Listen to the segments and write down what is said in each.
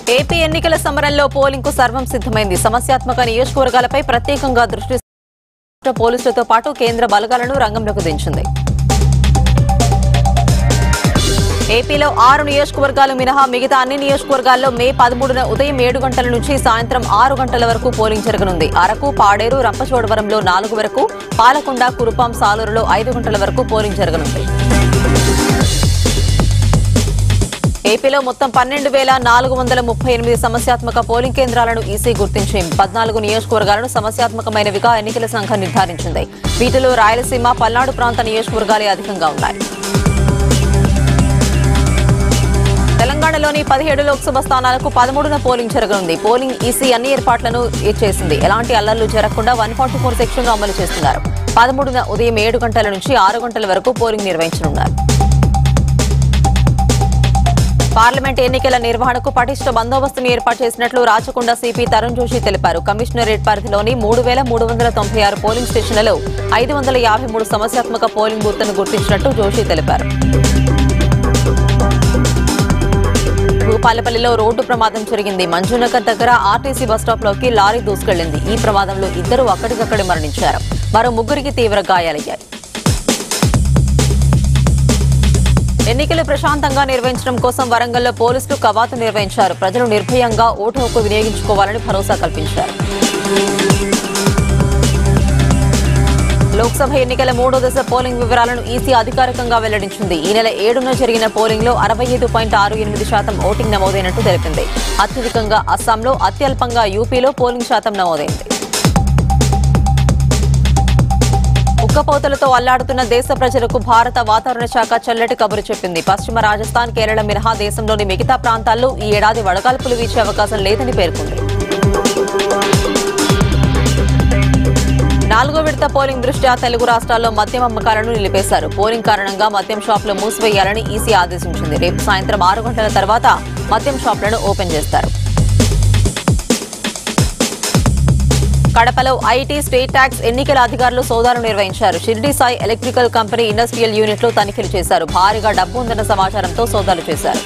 AP ఎన్నికల సమరంలో polling కు సర్వం సిద్ధమైంది సమస్యాత్మక నియోజకవర్గాలపై ప్రత్యేకంగా దృష్టి పోలీసులతో పాటు కేంద్ర బలగాలను రంగంలోకి దించింది ఏపీలో ఆరు నియోజకవర్గాలు మినహా మిగతా అన్ని నియోజకవర్గాల్లో మే పదమూడున ఉదయం ఏడు గంటల నుంచి సాయంత్రం ఆరు గంటల వరకు పోలింగ్ జరగనుంది అరకు పాడేరు రంపచోడవరంలో నాలుగు వరకు పాలకొండ కురుపాం సాలూరులో ఐదు గంటల వరకు పోలింగ్ జరగనుంది ఏపీలో మొత్తం పన్నెండు వేల నాలుగు వందల ముప్పై ఎనిమిది సమస్యాత్మక పోలింగ్ కేంద్రాలను ఈసీ గుర్తించింది పద్నాలుగు నియోజకవర్గాలను సమస్యాత్మకమైనవిగా ఎన్నికల సంఘం నిర్ధారించింది వీటిలో రాయలసీమ పల్నాడు ప్రాంత నియోజకవర్గాలే అధికంగా ఉన్నాయి తెలంగాణలోని పదిహేడు లోక్సభ స్థానాలకు పదమూడున పోలింగ్ జరగనుంది పోలింగ్ ఈసీ అన్ని ఏర్పాట్లను చేసింది ఎలాంటి అల్లర్లు జరగకుండా వన్ ఫార్టీ ఫోర్ సెక్షన్ అమలు చేస్తున్నారు పదమూడున ఉదయం ఏడు గంటల నుంచి ఆరు గంటల వరకు పోలింగ్ నిర్వహించనున్నారు పార్లమెంట్ ఎన్నికల నిర్వహణకు పటిష్ట బందోబస్తును ఏర్పాటు చేసినట్లు రాచకొండ సిపి తరుణ్ జోషి తెలిపారు కమిషనరేట్ పరిధిలోని మూడు వేల మూడు వందల తొంభై ఆరు పోలింగ్ స్టేషన్లలో ఐదు వందల యాభై మూడు సమస్యాత్మక పోలింగ్ బూత్లను గుర్తించినట్టు జోషి తెలిపారు భూపాలపల్లిలో రోడ్డు ప్రమాదం జరిగింది మంజునగర్ దగ్గర ఆర్టీసీ బస్టాప్ లోకి లారీ దూసుకెళ్లింది ఈ ప్రమాదంలో ఇద్దరు అక్కడికక్కడే మరణించారు మరో ముగ్గురికి తీవ్ర గాయాలయ్యాయి ఎన్నికలు ప్రశాంతంగా నిర్వహించడం కోసం వరంగల్లో పోలీసులు కవాతు నిర్వహించారు ప్రజలు నిర్భయంగా ఓటు హక్కు వినియోగించుకోవాలని భరోసా కల్పించారు లోక్సభ ఎన్నికల మూడో దశ పోలింగ్ వివరాలను ఈసీ అధికారికంగా వెల్లడించింది ఈ నెల ఏడున జరిగిన పోలింగ్ లో అరవై ఐదు పాయింట్ ఆరు ఎనిమిది శాతం ఓటింగ్ నమోదైనట్టు తెలిపింది అత్యధికంగా అస్సాంలో అత్యల్పంగా యూపీలో పోలింగ్ శాతం నమోదైంది ఉక్కపోతలతో అల్లాడుతున్న దేశ ప్రజలకు భారత వాతావరణ శాఖ చల్లటి కబురు చెప్పింది పశ్చిమ రాజస్థాన్ కేరళ మినహా దేశంలోని మిగతా ప్రాంతాల్లో ఈ ఏడాది వడగాల్పులు వీచే అవకాశం లేదని పేర్కొంది నాలుగో విడత పోలింగ్ దృష్ట్యా తెలుగు రాష్ట్రాల్లో మద్యం అమ్మకాలను నిలిపేశారు పోలింగ్ కారణంగా మద్యం షాపులు మూసివేయాలని ఈసీ ఆదేశించింది రేపు సాయంత్రం ఆరు గంటల తర్వాత మద్యం షాపులను ఓపెన్ చేస్తారు కడపలో ఐటీ స్టేట్ ట్యాక్స్ ఎన్నికల అధికారులు సోదాలు నిర్వహించారు Shirdi Sai electrical company industrial unit లో తనిఖీలు చేశారు భారీగా డబ్బు ఉందన్న సమాచారంతో సోదాలు చేశారు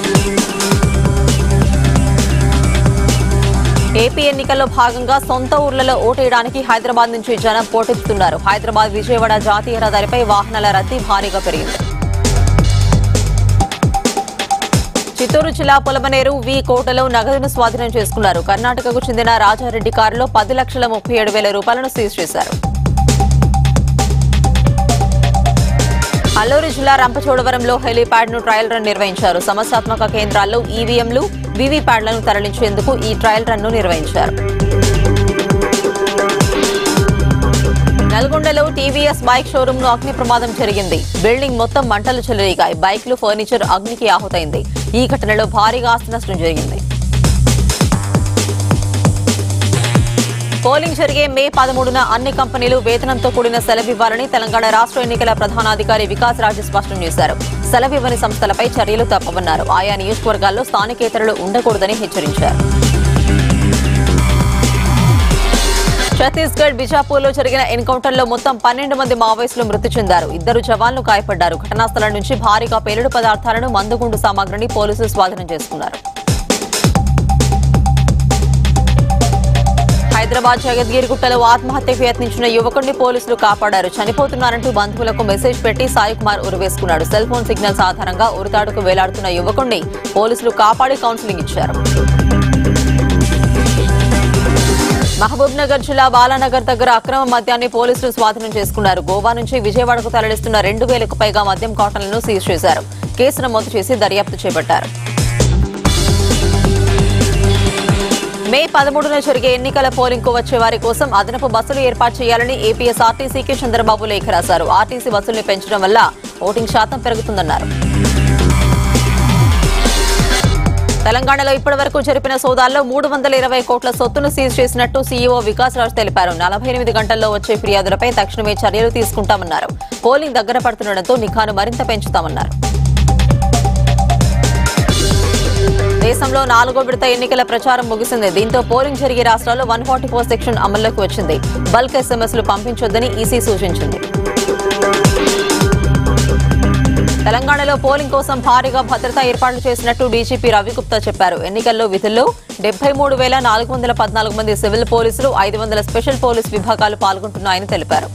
ఏపీ ఎన్నికల్లో భాగంగా సొంత ఊర్లలో ఓటేయడానికి హైదరాబాద్ నుంచి జనం పోటెత్తుతున్నారు హైదరాబాద్ విజయవాడ జాతీయ రహదారిపై వాహనాల రద్దీ భారీగా పెరిగింది చిత్తూరు జిల్లా పొలమనేరు వి కోటలో నగదును స్వాధీనం చేసుకున్నారు కర్ణాటకకు చెందిన రాజారెడ్డి కారులో పది లక్షల ముప్పై ఏడు వేల రూపాయలను సీజ్ చేశారు అల్లూరు జిల్లా రంపచోడవరంలో హెలీప్యాడ్ ను ట్రయల్ రన్ నిర్వహించారు సమస్యాత్మక కేంద్రాల్లో ఈవీఎంలు వీవీప్యాడ్లను తరలించేందుకు ఈ ట్రయల్ రన్ ను నిర్వహించారు నల్గొండలో టీవీఎస్ బైక్ షోరూమ్ లో అగ్ని ప్రమాదం జరిగింది బిల్డింగ్ మొత్తం మంటలు చెలరేగాయి బైక్లు ఫర్నిచర్ అగ్నికి ఆహుతైంది ఈ ఘటనలో భారీగా ఆస్తి నష్టం జరిగింది పోలింగ్ జరిగే మే పదమూడున అన్ని కంపెనీలు వేతనంతో కూడిన సెలవు ఇవ్వాలని తెలంగాణ రాష్ట్ర ఎన్నికల ప్రధానాధికారి వికాస్ రాజు స్పష్టం చేశారు సెలవు ఇవ్వని సంస్థలపై చర్యలు తప్పవన్నారు ఆయా నియోజకవర్గాల్లో స్థానికేతరులు ఉండకూడదని హెచ్చరించారు ఛత్తీస్గఢ్ బిజాపూర్లో జరిగిన ఎన్కౌంటర్లో మొత్తం పన్నెండు మంది మావోయిస్టులు మృతి చెందారు ఇద్దరు జవాన్లు గాయపడ్డారు ఘటనా స్థలం నుంచి భారీగా పేలుడు పదార్థాలను మందుగుండు సామాగ్రిని పోలీసులు స్వాధీనం చేసుకున్నారు హైదరాబాద్ జగద్గిరిగుట్టలో ఆత్మహత్యకు యత్నించిన యువకుడిని పోలీసులు కాపాడారు చనిపోతున్నారంటూ బంధువులకు మెసేజ్ పెట్టి సాయి కుమార్ ఉరివేసుకున్నాడు సెల్ ఫోన్ సిగ్నల్స్ ఆధారంగా ఉరితాడుకు వేలాడుతున్న యువకుడిని పోలీసులు కాపాడి కౌన్సిలింగ్ ఇచ్చారు మహబూబ్ నగర్ జిల్లా బాలానగర్ దగ్గర అక్రమ మద్యాన్ని పోలీసులు స్వాధీనం చేసుకున్నారు గోవా నుంచి విజయవాడకు తరలిస్తున్న రెండు వేలకు పైగా మద్యం కాటన్లను సీజ్ చేశారు కేసు నమోదు చేసి దర్యాప్తు చేపట్టారు మే పదమూడున జరిగే ఎన్నికల పోలింగ్ కు వచ్చే వారి కోసం అదనపు బస్సులు ఏర్పాటు చేయాలని ఏపీఎస్ ఆర్టీసీకి చంద్రబాబు లేఖ రాశారు ఆర్టీసీ బస్సుల్ని పెంచడం వల్ల ఓటింగ్ శాతం పెరుగుతుందన్నారు తెలంగాణలో ఇప్పటి వరకు జరిపిన సోదాల్లో మూడు వందల ఇరవై కోట్ల సొత్తును సీజ్ చేసినట్టు సీఈఓ వికాస్ రాజ్ తెలిపారు నలభై ఎనిమిది గంటల్లో వచ్చే ఫిర్యాదులపై తక్షణమే చర్యలు తీసుకుంటామన్నారు పోలింగ్ దగ్గర పడుతుండటంతో నిఘాను మరింత పెంచుతామన్నారు దేశంలో నాలుగో విడత ఎన్నికల ప్రచారం ముగిసింది దీంతో పోలింగ్ జరిగే రాష్ట్రాల్లో వన్ ఫార్టీ ఫోర్ సెక్షన్ అమల్లోకి వచ్చింది బల్క్ ఎస్ఎంఎస్లు పంపించొద్దని ఈసీ సూచించింది తెలంగాణలో పోలింగ్ కోసం భారీగా భద్రతా ఏర్పాట్లు చేసినట్టు డీజీపీ రవిగుప్తా చెప్పారు ఎన్నికల్లో విధుల్లో డెబ్బై మూడు వేల నాలుగు వందల పద్నాలుగు మంది సివిల్ పోలీసులు ఐదు వందల స్పెషల్ పోలీస్ విభాగాలు పాల్గొంటున్నాయని తెలిపారు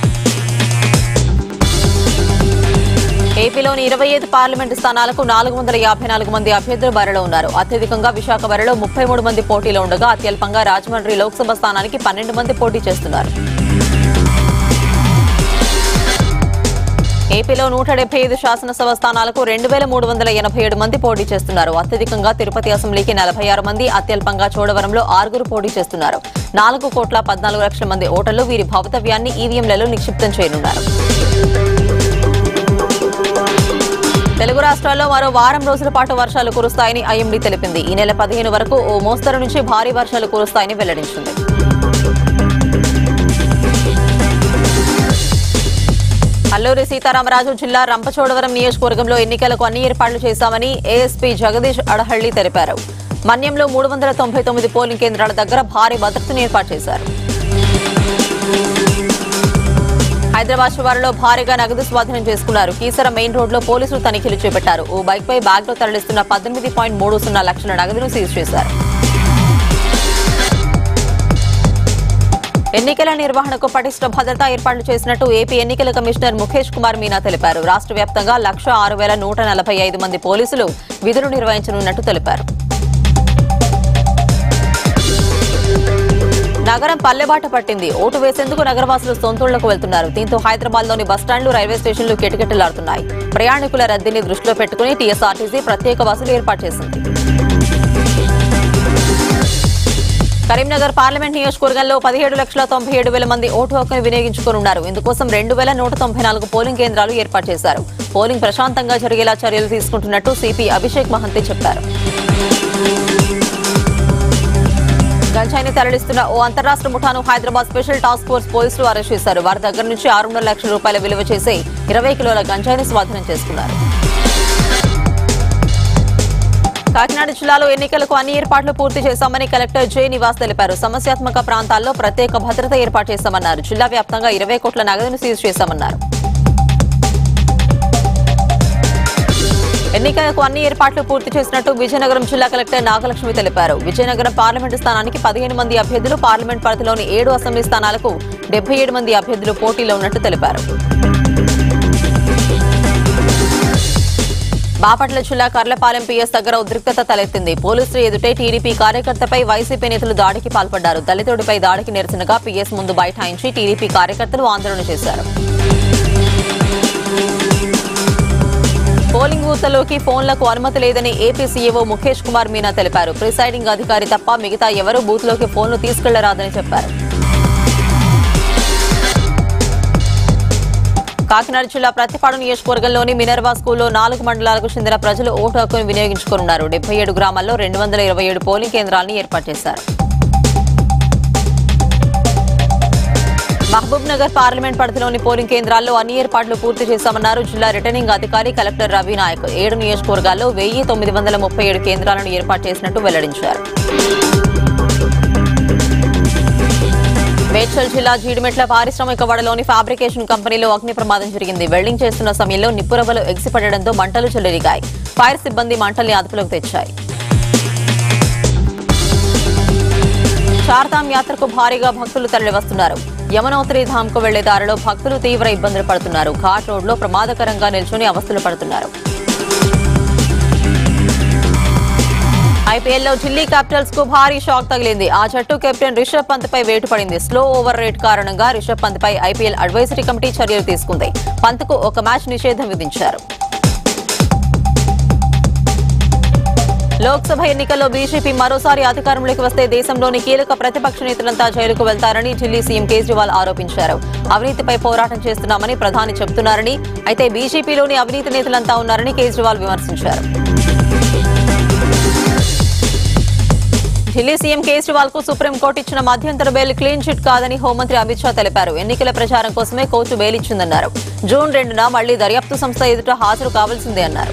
ఏపీలోని ఇరవై ఐదు పార్లమెంటు స్థానాలకు నాలుగు వందల యాభై నాలుగు మంది అభ్యర్థులు బరిలో ఉన్నారు అత్యధికంగా విశాఖ బరిలో ముప్పై మూడు మంది పోటీలో ఉండగా అత్యల్పంగా రాజమండ్రి లోక్సభ స్థానానికి పన్నెండు మంది పోటీ చేస్తున్నారు ఏపీలో నూట డెబ్బై ఐదు శాసనసభ స్థానాలకు రెండు వేల మూడు వందల ఎనభై ఏడు మంది పోటీ చేస్తున్నారు అత్యధికంగా తిరుపతి అసెంబ్లీకి నలభై ఆరు మంది అత్యల్పంగా చోడవరంలో ఆరుగురు పోటీ చేస్తున్నారు నాలుగు కోట్ల పద్నాలుగు లక్షల మంది ఓటర్లు వీరి భవితవ్యాన్ని ఈవీఎంలలో నిక్షిప్తం చేయనున్నారు తెలుగు రాష్ట్రాల్లో మరో వారం రోజుల పాటు వర్షాలు కురుస్తాయని ఐఎండీ తెలిపింది ఈ నెల పదిహేను వరకు ఓ మోస్తరు నుంచి భారీ వర్షాలు కురుస్తాయని వెల్లడించింది అల్లూరి సీతారామరాజు జిల్లా రంపచోడవరం నియోజకవర్గంలో ఎన్నికలకు అన్ని ఏర్పాట్లు చేశామని ఏఎస్పీ జగదీష్ అడహళ్లి తెలిపారు మన్యంలో మూడు వందల తొంభై తొమ్మిది పోలింగ్ కేంద్రాల దగ్గర భారీ భద్రతను ఏర్పాటు చేశారు హైదరాబాద్ శివారులో భారీగా నగదు స్వాధీనం చేసుకున్నారు కీసర మెయిన్ రోడ్లో పోలీసులు తనిఖీలు చేపట్టారు ఓ బైక్పై బ్యాగ్లో తరలిస్తున్న పద్దెనిమిది పాయింట్ మూడు సున్నా లక్షల నగదును సీజ్ చేశారు ఎన్నికల నిర్వహణకు పటిష్ట భద్రతా ఏర్పాట్లు చేసినట్టు ఏపీ ఎన్నికల కమిషనర్ ముఖేష్ కుమార్ మీనా తెలిపారు రాష్ట్ర వ్యాప్తంగా లక్ష ఆరు వేల నూట నలభై ఐదు మంది పోలీసులు విధులు నిర్వహించనున్నట్టు తెలిపారు నగరం పల్లెబాట పట్టింది ఓటు వేసేందుకు నగరవాసులు సొంతూళ్లకు వెళ్తున్నారు దీంతో హైదరాబాద్ లోని బస్టాండ్లు రైల్వే స్టేషన్లు కిటకిటలాడుతున్నాయి ప్రయాణికుల రద్దీని దృష్టిలో పెట్టుకుని టీఎస్ఆర్టీసీ ప్రత్యేక బస్సులు ఏర్పాటు చేసింది కరీంనగర్ పార్లమెంట్ నియోజకవర్గంలో పదిహేడు లక్షల తొంభై ఏడు వేల మంది ఓటు హక్కును వినియోగించుకోనున్నారు ఇందుకోసం రెండు వేల నూట తొంభై నాలుగు పోలింగ్ కేంద్రాలు ఏర్పాటు చేశారు పోలింగ్ ప్రశాంతంగా జరిగేలా చర్యలు తీసుకుంటున్నట్టు సిపి అభిషేక్ మహంతి చెప్పారు గంజాయిని తరలిస్తున్న ఓ అంతరాష్ట్ర ముఠాను హైదరాబాద్ స్పెషల్ టాస్క్ ఫోర్స్ పోలీసులు అరెస్ట్ చేశారు వారి దగ్గర నుంచి ఆరున్నర లక్షల రూపాయల విలువ చేసే ఇరవై కిలోల గంజాయిని స్వాధీనం చేసుకున్నారు కాకినాడ జిల్లాలో ఎన్నికలకు అన్ని ఏర్పాట్లు పూర్తి చేశామని కలెక్టర్ జె నివాస్ తెలిపారు సమస్యాత్మక ప్రాంతాల్లో ప్రత్యేక భద్రత ఏర్పాటు చేశామన్నారు జిల్లా వ్యాప్తంగా ఇరవై కోట్ల నగదును సీజ్ చేశామన్నారు ఎన్నికలకు అన్ని ఏర్పాట్లు పూర్తి చేసినట్టు విజయనగరం జిల్లా కలెక్టర్ నాగలక్ష్మి తెలిపారు విజయనగరం పార్లమెంటు స్థానానికి పదిహేను మంది అభ్యర్థులు పార్లమెంట్ పరిధిలోని ఏడు అసెంబ్లీ స్థానాలకు డెబ్బై ఏడు మంది అభ్యర్థులు పోటీలో ఉన్నట్టు తెలిపారు బాపట్ల జిల్లా కర్లపాలెం పీఎస్ దగ్గర ఉద్రిక్తత తలెత్తింది పోలీసులు ఎదుటే టీడీపీ కార్యకర్తపై వైసీపీ నేతలు దాడికి పాల్పడ్డారు దళితుడిపై దాడికి నిరసనగా పీఎస్ ముందు బైఠాయించి టీడీపీ కార్యకర్తలు ఆందోళన చేశారు పోలింగ్ బూత్లలోకి ఫోన్లకు అనుమతి లేదని ఏపీ సీఈఓ ముఖేష్ కుమార్ మీనా తెలిపారు ప్రిసైడింగ్ అధికారి తప్ప మిగతా ఎవరూ బూత్లోకి ఫోన్లు తీసుకెళ్లరాదని చెప్పారు కాకినాడ జిల్లా ప్రతిపాడు నియోజకవర్గంలోని మినర్వా స్కూల్లో నాలుగు మండలాలకు చెందిన ప్రజలు ఓటు హక్కును వినియోగించుకోనున్నారు డెబ్బై ఏడు గ్రామాల్లో రెండు వందల ఇరవై ఏడు పోలింగ్ కేంద్రాలను ఏర్పాటు చేశారు మహబూబ్ నగర్ పార్లమెంట్ పరిధిలోని పోలింగ్ కేంద్రాల్లో అన్ని ఏర్పాట్లు పూర్తి చేశామన్నారు జిల్లా రిటర్నింగ్ అధికారి కలెక్టర్ రవి నాయక్ ఏడు నియోజకవర్గాల్లో వెయ్యి తొమ్మిది వందల ముప్పై ఏడు కేంద్రాలను ఏర్పాటు చేసినట్టు వెల్లడించారు మేడ్చల్ జిల్లా జీడిమెట్ల పారిశ్రామిక వాడలోని ఫ్యాబ్రికేషన్ కంపెనీలో అగ్ని ప్రమాదం జరిగింది వెల్డింగ్ చేస్తున్న సమయంలో నిప్పురవ్వలు ఎగిసిపడడంతో మంటలు చెలరిగాయి ఫైర్ సిబ్బంది మంటల్ని అదుపులోకి తెచ్చాయి చార్ధామ్ యాత్రకు భారీగా భక్తులు తరలివస్తున్నారు యమునోత్రి ధామ్కు వెళ్లే దారిలో భక్తులు తీవ్ర ఇబ్బందులు పడుతున్నారు ఘాట్ రోడ్లో ప్రమాదకరంగా నిల్చుని అవస్థలు పడుతున్నారు ఐపీఎల్లో ఢిల్లీ క్యాపిటల్స్ కు భారీ షాక్ తగిలింది ఆ జట్టు కెప్టెన్ రిషబ్ పంత్ పై వేటు పడింది స్లో ఓవర్ రేట్ కారణంగా రిషబ్ పంత్ పై ఐపీఎల్ అడ్వైజరీ కమిటీ చర్యలు తీసుకుంది పంత్ కు ఒక మ్యాచ్ నిషేధం విధించారు లోక్సభ ఎన్నికల్లో బీజేపీ మరోసారి అధికారంలోకి వస్తే దేశంలోని కీలక ప్రతిపక్ష నేతలంతా జైలుకు వెళ్తారని ఢిల్లీ సీఎం కేజ్రీవాల్ ఆరోపించారు అవినీతిపై పోరాటం చేస్తున్నామని ప్రధాని చెబుతున్నారని అయితే బీజేపీలోని అవినీతి నేతలంతా ఉన్నారని కేజ్రీవాల్ విమర్శించారు ఢిల్లీ సీఎం కేజ్రీవాల్ కు సుప్రీంకోర్టు ఇచ్చిన మధ్యంతర బెయిల్ క్లీన్ చిట్ కాదని హోంమంత్రి అమిత్ షా తెలిపారు ఎన్నికల ప్రచారం కోసమే కోర్టు బెయిల్ ఇచ్చిందన్నారు జూన్ రెండున మళ్లీ దర్యాప్తు సంస్థ ఎదుట హాజరు కావాల్సిందే అన్నారు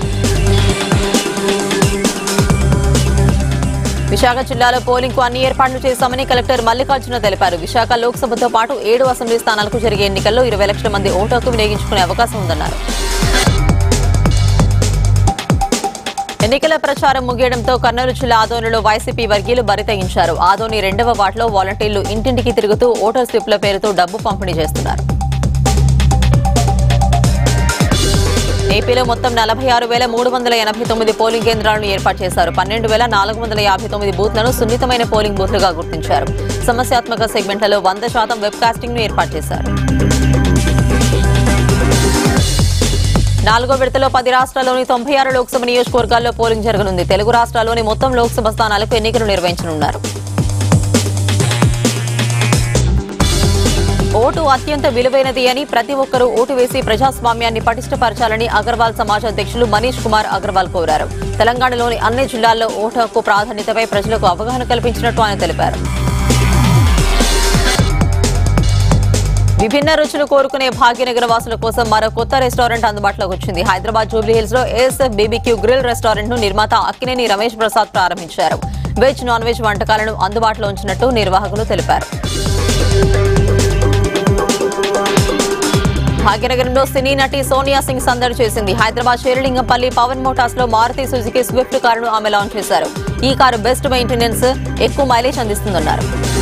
విశాఖ జిల్లాలో పోలింగ్ కు అన్ని ఏర్పాట్లు చేశామని కలెక్టర్ మల్లికార్జున తెలిపారు విశాఖ లోక్సభతో పాటు ఏడు అసెంబ్లీ స్థానాలకు జరిగే ఎన్నికల్లో ఇరవై లక్షల మంది ఓటు హక్కు వినియోగించుకునే అవకాశం ఉందన్నారు ఎన్నికల ప్రచారం ముగియడంతో కర్నూలు జిల్లా ఆదోనిలో వైసీపీ వర్గీయులు బరితెగించారు ఆదోని రెండవ వార్డులో వాలంటీర్లు ఇంటింటికి తిరుగుతూ ఓటర్ స్లిప్ల పేరుతో డబ్బు పంపిణీ చేస్తున్నారు ఏపీలో మొత్తం నలభై ఆరు వేల మూడు వందల ఎనభై తొమ్మిది పోలింగ్ కేంద్రాలను ఏర్పాటు చేశారు పన్నెండు వేల నాలుగు వందల యాభై తొమ్మిది బూత్లను సున్నితమైన పోలింగ్ బూత్లుగా గుర్తించారు సమస్యాత్మక సెగ్మెంట్లలో వంద శాతం వెబ్కాస్టింగ్ ను ఏర్పాటు చేశారు నాలుగో విడతలో పది రాష్ట్రాల్లోని తొంభై ఆరు లోక్సభ నియోజకవర్గాల్లో పోలింగ్ జరగనుంది తెలుగు రాష్ట్రాల్లోని మొత్తం లోక్సభ స్థానాలకు ఎన్నికలు నిర్వహించనున్నారు ఓటు అత్యంత విలువైనది అని ప్రతి ఒక్కరూ ఓటు వేసి ప్రజాస్వామ్యాన్ని పటిష్టపరచాలని అగర్వాల్ సమాజ్ అధ్యక్షులు మనీష్ కుమార్ అగర్వాల్ కోరారు తెలంగాణలోని అన్ని జిల్లాల్లో ఓటు హక్కు ప్రాధాన్యతపై ప్రజలకు అవగాహన కల్పించినట్టు ఆయన తెలిపారు విభిన్న రుచులు కోరుకునే భాగ్యనగర వాసుల కోసం మరో కొత్త రెస్టారెంట్ అందుబాటులోకి వచ్చింది హైదరాబాద్ జూబ్లీ హిల్స్ లో ఏఎస్ఎఫ్ బీబీక్యూ గ్రిల్ రెస్టారెంట్ ను నిర్మాత అక్కినేని రమేష్ ప్రసాద్ ప్రారంభించారు వెజ్ నాన్ వెజ్ వంటకాలను అందుబాటులో ఉంచినట్టు నిర్వాహకులు తెలిపారు భాగ్యనగరంలో సినీ నటి సోనియా సింగ్ సందడి చేసింది హైదరాబాద్ షేర్లింగంపల్లి పవన్ మోటార్స్ లో మారుతి సుజుకి స్విఫ్ట్ కారును ఆమె లాంచ్ చేశారు ఈ కారు బెస్ట్ మెయింటెనెన్స్ ఎక్కువ మైలేజ్ అందిస్తుందన్నారు